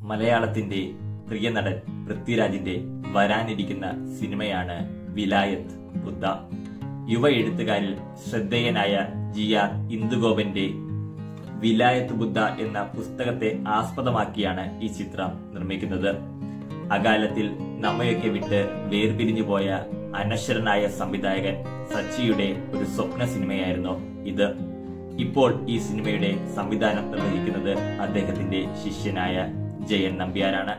മലയാളത്തിന്റെ പ്രിയ നടൻ പൃഥ്വിരാജിന്റെ വരാനിരിക്കുന്ന സിനിമയാണ് വിലായത്ത് ബുദ്ധ യുവ എഴുത്തുകാരിൽ ശ്രദ്ധേയനായ ജി ആർ ഇന്ദുഗോപന്റെ വിലായത്ത് ബുദ്ധ എന്ന പുസ്തകത്തെ ആസ്പദമാക്കിയാണ് ഈ ചിത്രം നിർമ്മിക്കുന്നത് അകാലത്തിൽ നമ്മയൊക്കെ വിട്ട് വേർപിരിഞ്ഞു പോയ അനശ്വരനായ സംവിധായകൻ സച്ചിയുടെ ഒരു സ്വപ്ന സിനിമയായിരുന്നു ഇത് ഇപ്പോൾ ഈ സിനിമയുടെ സംവിധാനം നിർവഹിക്കുന്നത് അദ്ദേഹത്തിന്റെ ശിഷ്യനായ ജയൻ നമ്പ്യാരാണ്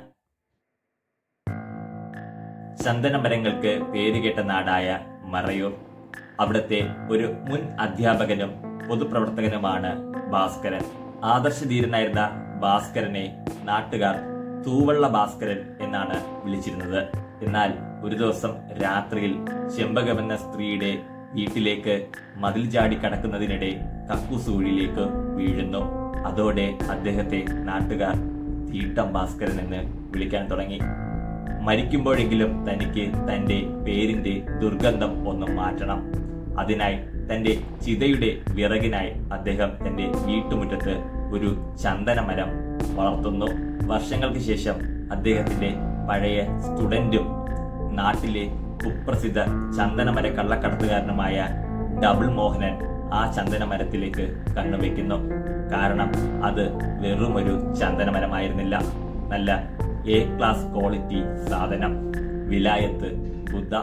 ചന്ദനമരങ്ങൾക്ക് പേരുകേട്ട നാടായ മറയൂർ അവിടുത്തെ ഒരു മുൻ അധ്യാപകനും പൊതുപ്രവർത്തകനുമാണ് ഭാസ്കരൻ ആദർശധീരനായിരുന്ന ഭാസ്കരനെ നാട്ടുകാർ തൂവള്ള ഭാസ്കരൻ എന്നാണ് വിളിച്ചിരുന്നത് എന്നാൽ ഒരു ദിവസം രാത്രിയിൽ ചെമ്പകമെന്ന സ്ത്രീയുടെ വീട്ടിലേക്ക് മതിൽ ചാടി കടക്കുന്നതിനിടെ കക്കൂസൂഴിലേക്ക് വീഴുന്നു അതോടെ അദ്ദേഹത്തെ നാട്ടുകാർ തീട്ടം ഭാസ്കരൻ എന്ന് വിളിക്കാൻ തുടങ്ങി മരിക്കുമ്പോഴെങ്കിലും തനിക്ക് തന്റെ പേരിന്റെ ദുർഗന്ധം ഒന്ന് മാറ്റണം അതിനായി തന്റെ ചിതയുടെ വിറകിനായി അദ്ദേഹം തന്റെ വീട്ടുമുറ്റത്ത് ഒരു ചന്ദനമരം വളർത്തുന്നു വർഷങ്ങൾക്ക് ശേഷം അദ്ദേഹത്തിന്റെ പഴയ സ്റ്റുഡന്റും നാട്ടിലെ കുപ്രസിദ്ധ ചന്ദനമര കള്ളക്കടത്തുകാരനുമായ ഡബിൾ മോഹനൻ ആ ചന്ദനമരത്തിലേക്ക് കണ്ണുവെക്കുന്നു കാരണം അത് വെറുമൊരു ചന്ദനമരമായിരുന്നില്ല നല്ല എ ക്ലാസ് ക്വാളിറ്റി സാധനം വിലായത്ത് ബുദ്ധ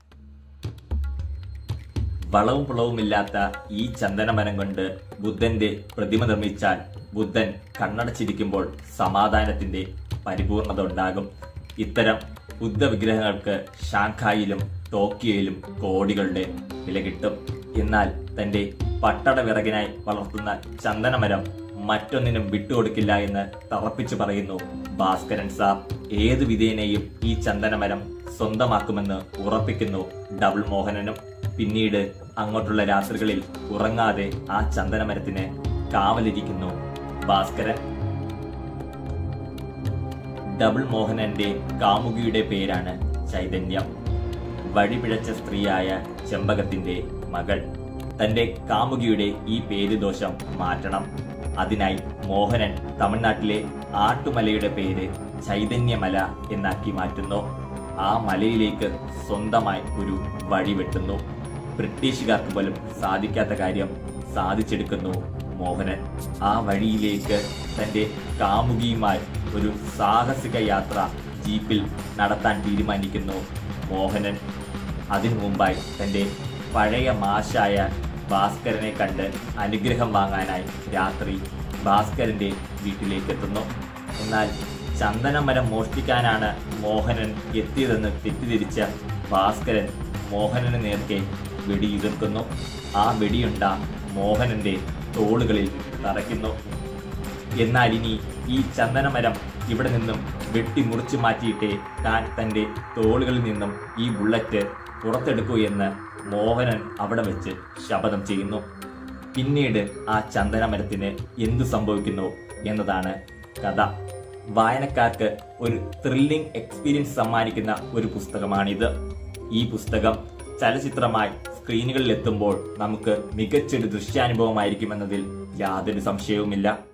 വളവും പുളവുമില്ലാത്ത ഈ ചന്ദനമരം കൊണ്ട് ബുദ്ധന്റെ പ്രതിമ നിർമ്മിച്ചാൽ ബുദ്ധൻ കണ്ണടച്ചിരിക്കുമ്പോൾ സമാധാനത്തിന്റെ പരിപൂർണത ഉണ്ടാകും ഇത്തരം ബുദ്ധ വിഗ്രഹങ്ങൾക്ക് ഷാങ്ഹായിലും ടോക്കിയോയിലും കോടികളുടെ വില കിട്ടും എന്നാൽ തന്റെ പട്ടട വിറകിനായി വളർത്തുന്ന ചന്ദനമരം മറ്റൊന്നിനും വിട്ടുകൊടുക്കില്ല എന്ന് തറപ്പിച്ചു പറയുന്നു ഭാസ്കരൻ സാർ ഏതു വിധേനയും ഈ ചന്ദനമരം സ്വന്തമാക്കുമെന്ന് ഉറപ്പിക്കുന്നു ഡബിൾ മോഹനനും പിന്നീട് അങ്ങോട്ടുള്ള രാത്രികളിൽ ഉറങ്ങാതെ ആ ചന്ദനമരത്തിന് കാവലിരിക്കുന്നു ഭാസ്കരൻ ഡബിൾ മോഹനന്റെ കാമുകിയുടെ പേരാണ് ചൈതന്യം വഴിപിഴച്ച സ്ത്രീയായ ചെമ്പകത്തിന്റെ മകൾ തന്റെ കാമുകിയുടെ ഈ പേര് ദോഷം മാറ്റണം അതിനായി മോഹനൻ തമിഴ്നാട്ടിലെ ആട്ടുമലയുടെ പേര് ചൈതന്യമല എന്നാക്കി മാറ്റുന്നു ആ മലയിലേക്ക് സ്വന്തമായി ഒരു വഴി വെട്ടുന്നു ബ്രിട്ടീഷുകാർക്ക് പോലും സാധിക്കാത്ത കാര്യം സാധിച്ചെടുക്കുന്നു മോഹനൻ ആ വഴിയിലേക്ക് തന്റെ കാമുകിയുമായി ഒരു സാഹസിക യാത്ര ജീപ്പിൽ നടത്താൻ തീരുമാനിക്കുന്നു മോഹനൻ അതിനു മുമ്പായി തന്റെ പഴയ മാഷായ ഭാസ്കരനെ കണ്ട് അനുഗ്രഹം വാങ്ങാനായി രാത്രി ഭാസ്കരന്റെ വീട്ടിലേക്ക് എത്തുന്നു എന്നാൽ ചന്ദനമരം മോഷ്ടിക്കാനാണ് മോഹനൻ എത്തിയതെന്ന് തെറ്റിദ്ധരിച്ച ഭാസ്കരൻ മോഹനന് നേർക്കെ വെടിയുതിർക്കുന്നു ആ വെടിയുണ്ട മോഹനന്റെ തോളുകളിൽ തറയ്ക്കുന്നു എന്നാൽ ഇനി ഈ ചന്ദനമരം ഇവിടെ നിന്നും വെട്ടി മുറിച്ചു മാറ്റിയിട്ടേ താൻ തന്റെ തോളുകളിൽ നിന്നും ഈ ബുള്ളറ്റ് പുറത്തെടുക്കൂ എന്ന് മോഹനൻ അവിടെ വെച്ച് ശപഥം ചെയ്യുന്നു പിന്നീട് ആ ചന്ദനമരത്തിന് എന്തു സംഭവിക്കുന്നു എന്നതാണ് കഥ വായനക്കാർക്ക് ഒരു ത്രില്ലിംഗ് എക്സ്പീരിയൻസ് സമ്മാനിക്കുന്ന ഒരു പുസ്തകമാണിത് ഈ പുസ്തകം ചലച്ചിത്രമായി സ്ക്രീനുകളിൽ എത്തുമ്പോൾ നമുക്ക് മികച്ചൊരു ദൃശ്യാനുഭവമായിരിക്കുമെന്നതിൽ യാതൊരു സംശയവുമില്ല